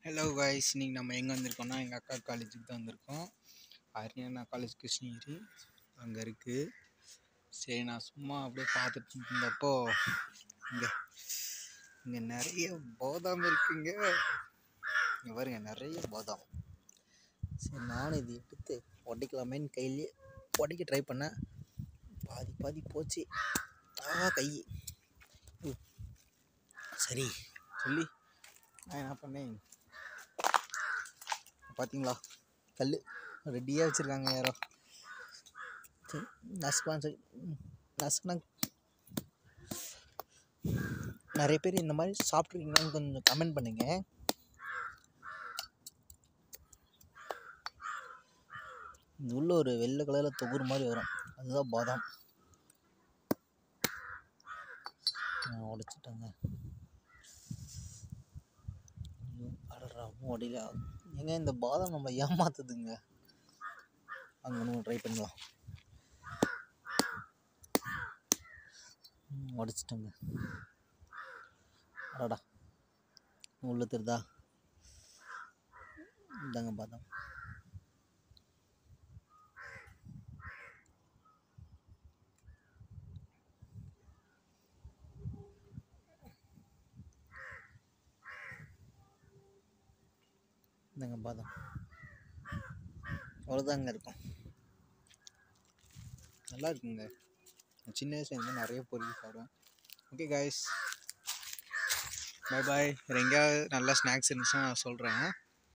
Hello guys இன்னைக்கு நம்ம எங்கே வந்திருக்கோம்னா எங்கள் அக்கா காலேஜுக்கு தான் வந்திருக்கோம் அரியண்ணா காலேஜ் கிருஷ்ணகிரி அங்கே இருக்குது சரி நான் சும்மா அப்படியே பார்த்துட்டு இருந்தப்போ இங்கே இங்கே நிறைய பாதாம் இருக்குங்க இங்கே பாருங்க நிறைய பாதாம் சரி நானும் இது எடுத்து உடைக்கலாமேன்னு கையிலேயே உடைக்க ட்ரை பண்ணேன் பாதி பாதி போச்சு ஆ கை உ. சரி சொல்லி நான் என்ன பண்ணேன் பார்த்தீங்களா கல் ரெடியாக வச்சுருக்காங்க யாரோ சரி நசுக்கலாம் சரி ம், நசுக்குனா நிறைய பேர் இந்த மாதிரி சாப்பிட்ருக்கீங்களான்னு கொஞ்சம் கமெண்ட் பண்ணுங்க இது உள்ள ஒரு வெள்ளை கலரில் தொகுறு மாதிரி வரும் அதுதான் பாதாம் உடைச்சிட்டாங்க அடடா உடையில ஏங்க இந்த பாதாம் நம்ம ஏமாத்துதுங்க அங்கே நம்ம ட்ரை பண்ணலாம் ம், உடைச்சிட்டோங்க அடடா உள்ள தெரிதா இந்தாங்க பாதாம் இந்தாங்க பாதாம் அவ்வளோதாங்க இருக்கும் நல்லா இருக்குங்க நான் சின்ன வயசுல இருந்து நிறைய பொருள் சாப்பிடுவேன் ஓகே காய்ஸ் பை பாய் வேறு எங்கேயாவது நல்லா ஸ்நாக்ஸ் இருந்துச்சுன்னா நான் சொல்கிறேன்